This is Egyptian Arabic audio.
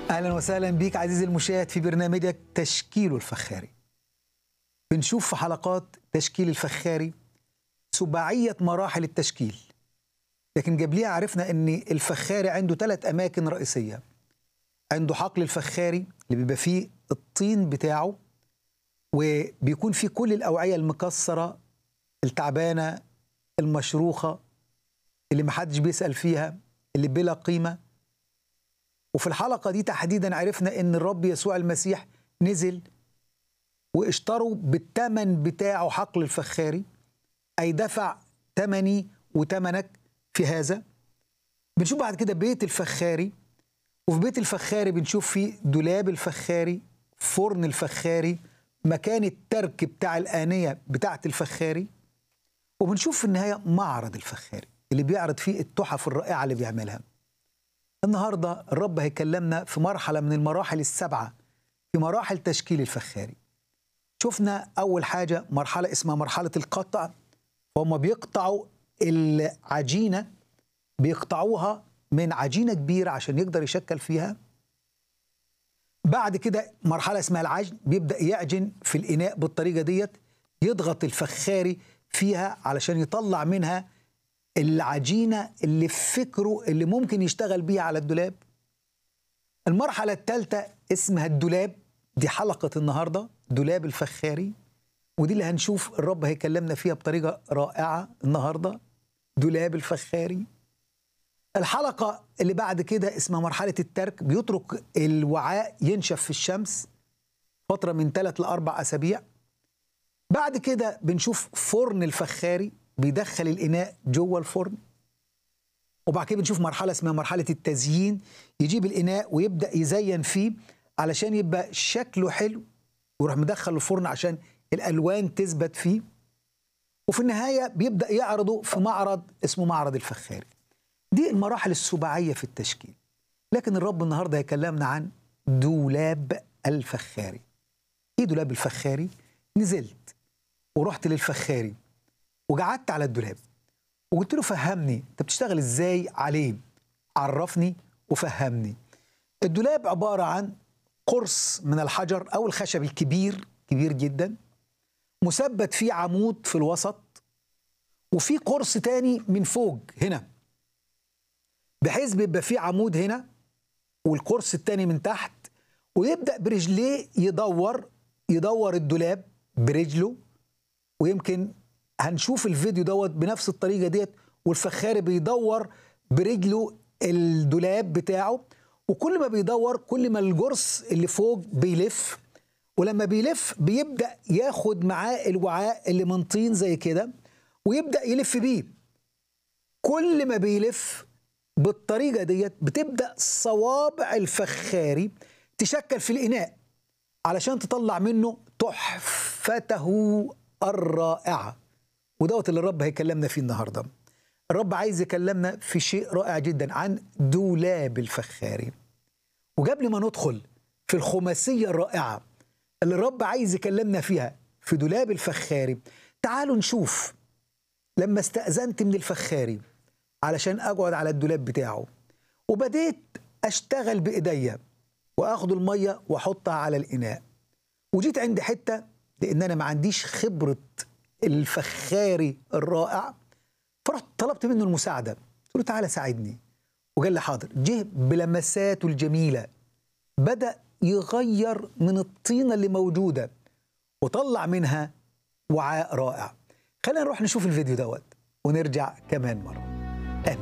اهلا وسهلا بيك عزيزي المشاهد في برنامجك تشكيل الفخاري بنشوف في حلقات تشكيل الفخاري سباعية مراحل التشكيل لكن قبليها عرفنا ان الفخاري عنده ثلاث اماكن رئيسية عنده حقل الفخاري اللي بيبقى فيه الطين بتاعه وبيكون فيه كل الاوعية المكسرة التعبانة المشروخة اللي محدش بيسأل فيها اللي بلا قيمة وفي الحلقة دي تحديدا عرفنا ان الرب يسوع المسيح نزل واشتروا بالثمن بتاعه حقل الفخاري اي دفع ثمني وثمنك في هذا بنشوف بعد كده بيت الفخاري وفي بيت الفخاري بنشوف فيه دولاب الفخاري فرن الفخاري مكان الترك بتاع الآنية بتاعة الفخاري وبنشوف في النهاية معرض الفخاري اللي بيعرض فيه التحف الرائعة اللي بيعملها النهاردة الرب هيكلمنا في مرحلة من المراحل السبعة في مراحل تشكيل الفخاري شفنا أول حاجة مرحلة اسمها مرحلة القطع وهم بيقطعوا العجينة بيقطعوها من عجينة كبيرة عشان يقدر يشكل فيها بعد كده مرحلة اسمها العجن بيبدأ يعجن في الإناء بالطريقة ديت يضغط الفخاري فيها علشان يطلع منها العجينة اللي في فكره اللي ممكن يشتغل بيها على الدولاب المرحلة الثالثة اسمها الدولاب دي حلقة النهاردة دولاب الفخاري ودي اللي هنشوف الرب هيكلمنا فيها بطريقة رائعة النهاردة دولاب الفخاري الحلقة اللي بعد كده اسمها مرحلة الترك بيترك الوعاء ينشف في الشمس فترة من ثلاث لأربع أسابيع بعد كده بنشوف فرن الفخاري بيدخل الإناء جوه الفرن وبعد كده بنشوف مرحلة اسمها مرحلة التزيين يجيب الإناء ويبدأ يزين فيه علشان يبقى شكله حلو ويروح مدخل الفرن عشان الألوان تثبت فيه وفي النهاية بيبدأ يعرضه في معرض اسمه معرض الفخاري دي المراحل السباعية في التشكيل لكن الرب النهاردة يكلمنا عن دولاب الفخاري ايه دولاب الفخاري نزلت ورحت للفخاري وقعدت على الدولاب وقلت له فهمني انت بتشتغل ازاي عليه عرفني وفهمني الدولاب عبارة عن قرص من الحجر او الخشب الكبير كبير جدا مثبت فيه عمود في الوسط وفي قرص تاني من فوق هنا بحيث بيبقى فيه عمود هنا والقرص التاني من تحت ويبدأ برجليه يدور يدور الدولاب برجله ويمكن هنشوف الفيديو دوت بنفس الطريقة ديت والفخاري بيدور برجله الدولاب بتاعه وكل ما بيدور كل ما الجرس اللي فوق بيلف ولما بيلف بيبدأ ياخد معاه الوعاء اللي من طين زي كده ويبدأ يلف بيه كل ما بيلف بالطريقة ديت بتبدأ صوابع الفخاري تشكل في الإناء علشان تطلع منه تحفته الرائعة ودوت اللي الرب هيكلمنا فيه النهاردة الرب عايز يكلمنا في شيء رائع جدا عن دولاب الفخاري وقبل ما ندخل في الخماسية الرائعة اللي الرب عايز يكلمنا فيها في دولاب الفخاري تعالوا نشوف لما استأذنت من الفخاري علشان أقعد على الدولاب بتاعه وبديت أشتغل بإيديا وأخد المية وأحطها على الإناء وجيت عند حتة لأن أنا ما عنديش خبرة الفخاري الرائع فرحت طلبت منه المساعدة قلت له تعالى ساعدني وقال لي حاضر جه بلمساته الجميلة بدأ يغير من الطينة اللي موجودة وطلع منها وعاء رائع خلينا نروح نشوف الفيديو دوت ونرجع كمان مرة